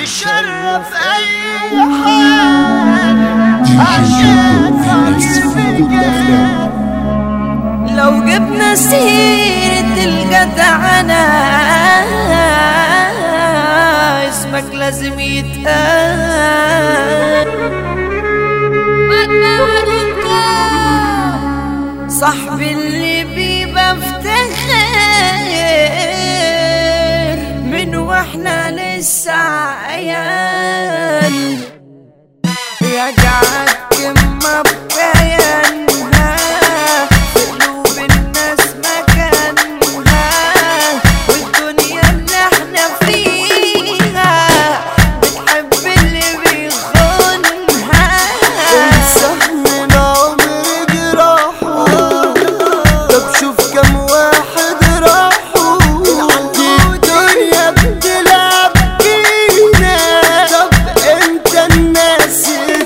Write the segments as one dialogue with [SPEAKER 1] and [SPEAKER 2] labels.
[SPEAKER 1] تشرف اي حال عشان صاحب
[SPEAKER 2] لو جبنا سيرة الجدعنة اسمك لازم يتقال صاحبي اللي بيبقى افتخر من واحنا لسه عيال رجعت كلمة بكيانها في قلوب الناس مكانها والدنيا اللي احنا فيها بتحب اللي بيخونها
[SPEAKER 1] من عمري جراحه طب شوف كم واحد راحوا الدنيا بتلعب بينا طب انت الناس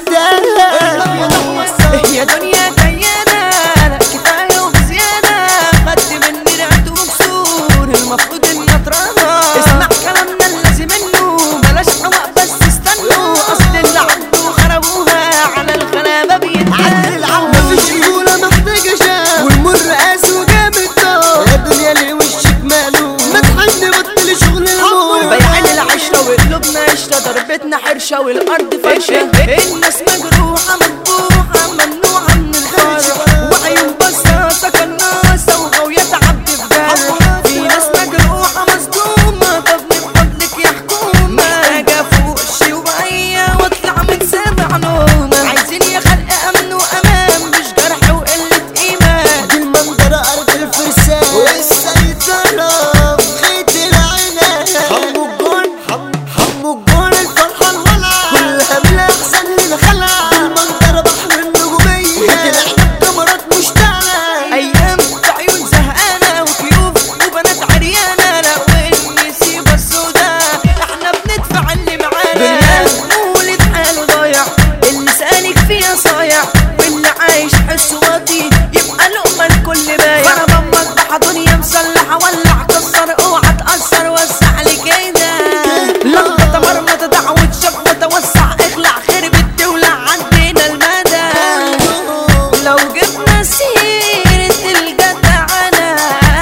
[SPEAKER 1] تهدى
[SPEAKER 2] يا دنيا كيانة لا كفاية وبزيادة خد مني رعد وكسور المفروض اني اتراها اسمع كلامنا اللازم منه بلاش حواق بس استنوا اصل اللي عدوا خربوها على الغلابة بيتقال
[SPEAKER 1] مفيش رجولة محتاجة شاب والمر قاس وجامد طار يا دنيا ليه وشك ماله ما تحن بطل شغل الموت
[SPEAKER 2] بيعين العشرة وقلوبنا قشرة ضربتنا حرشة والأرض فرشة الناس مجروحة مذبوحة ممنوعة من الفرح وعيون بصاصة كناصة وغوية عبد في جرح في ناس مجروحة مصدومة طب من فضلك يا حكومة محتاجة فوق شوية واطلع من سابع نومة عايزين يا خلق أمن وأمان مش جرح وقلة إيمان
[SPEAKER 1] دي المنظرة أرض الفرسان والسيطرة في خيط العنب حمو الجون حمو الجون الفرحة الولع كلها من أحسن للخلع المنظرة بحر النجومية العنب كاميرات مشتعلة
[SPEAKER 2] ايام عيون زهقانه وكيوف وبنات عريانه لا والنسيبه السوداء احنا بندفع اللي معانا دنيا مولد حاله ضايع اللي سالك فيها صايع واللي عايش حس واطي يبقى لقمه الكل بايع خرب امك بحا دنيا مسلحه ولع كسر اوعى تاثر وسع لي كده لخبطه مرمطه دعوه شخبطه وسع اخلع خرب الدوله عدينا المدى لو جبنا سيرة الجدعنة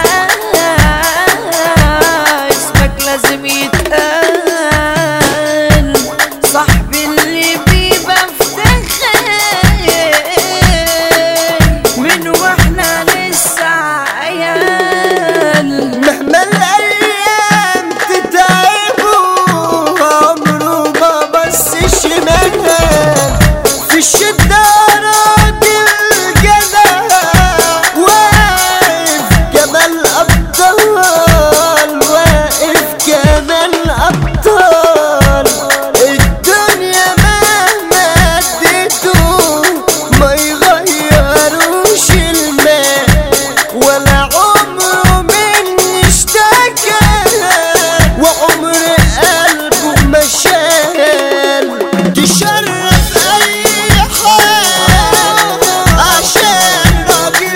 [SPEAKER 2] اسمك لازم يتقال صاحبي اللي بيبقى افتخر من واحنا لسه عيال
[SPEAKER 1] مهما الأيام تتعبوا عمره ما بص الشمال في الشدة راجل جدع واقف جمال أبطال واقف جمال أبطال الدنيا مهما اديته ما يغيروش الماء ولا عمره مني اشتكى وعمر قلبه ما شال تشرف اي حال عشان راجل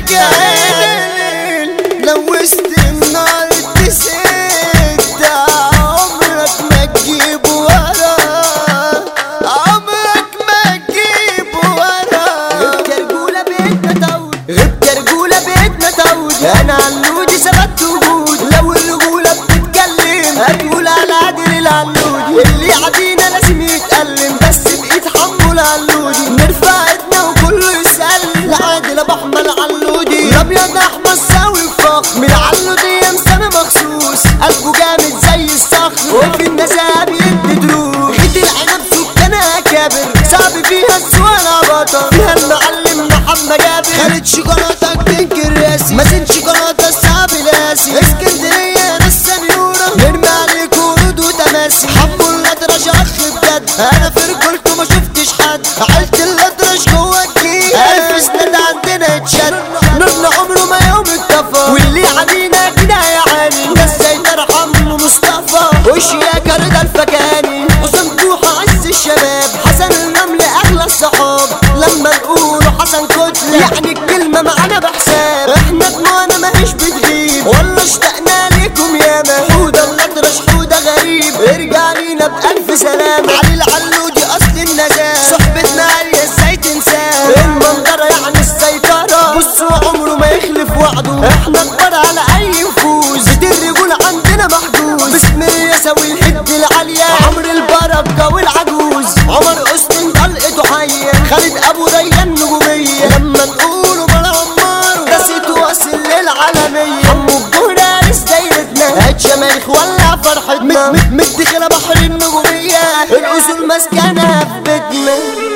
[SPEAKER 1] بجال لو وسط النار تسد عمرك ما تجيب وراه عمرك ما تجيب وراه غبت رجولة بيتنا تعود غبت رجولة بيتنا تعود انا علودي ثبت وجود لو الرجولة بتتكلم هتقول على عادل العلودي اللي عادينا لازم يتألم بس بإيد حمو العلودي نرفع ايدنا وكله يسأل لعادل ابو احمد علودي الابيض احمد ساوي فخر من علودي مسامي مخصوص قلبه جامد زي الصخر وفي النزاهة بيدي دروس ايد العنب سكانها كابر صعب فيها السوالة بطل فيها المعلم محمد جابر خالد شوكولاتة تنكر راسي مازن شوكولاتة الصعب لاسي اسكندرية ناس سنيورة نرمي عليك ورود وتماسي حبوا الأدرج أخ بجد أنا في رجولته ما شفتش حد عيلة الأدرج جوه الجيل ألف سند عندنا يتشد نورنا عمره ما يوم اتطفى واللي علينا كده يعاني ناس زي ترحم مصطفى وش يا كرد الفكاني حسن طوحة عز الشباب حسن النمل أغلى الصحاب لما نقوله حسن كتلة يعني الكلمة معانا بحساب احنا دموعنا ماهيش بتغيب والله اشتقنا ليكم ياما حودة الأطرش حودة غريب ارجع لينا بألف سلام علي العلودي اصل النجاة صحبتنا عالية ازاي تنساه المنظرة يعني السيطرة بصوا عمره ما يخلف وعده احنا كبار على اي نفوذ بيت الرجول عندنا محجوز باسم الرياسة والحد العالية عمر البركة والعجوز عمر أسطن طلقته حية خالد ابو ريان نجومية لما نقوله بلا عمار ده صيته واصل للعالمية حمو الجهرة ريس دايرتنا هات شماريخ ولع فرحتنا مد مد خلا بحر النجومية الأصول مسكنة في بيتنا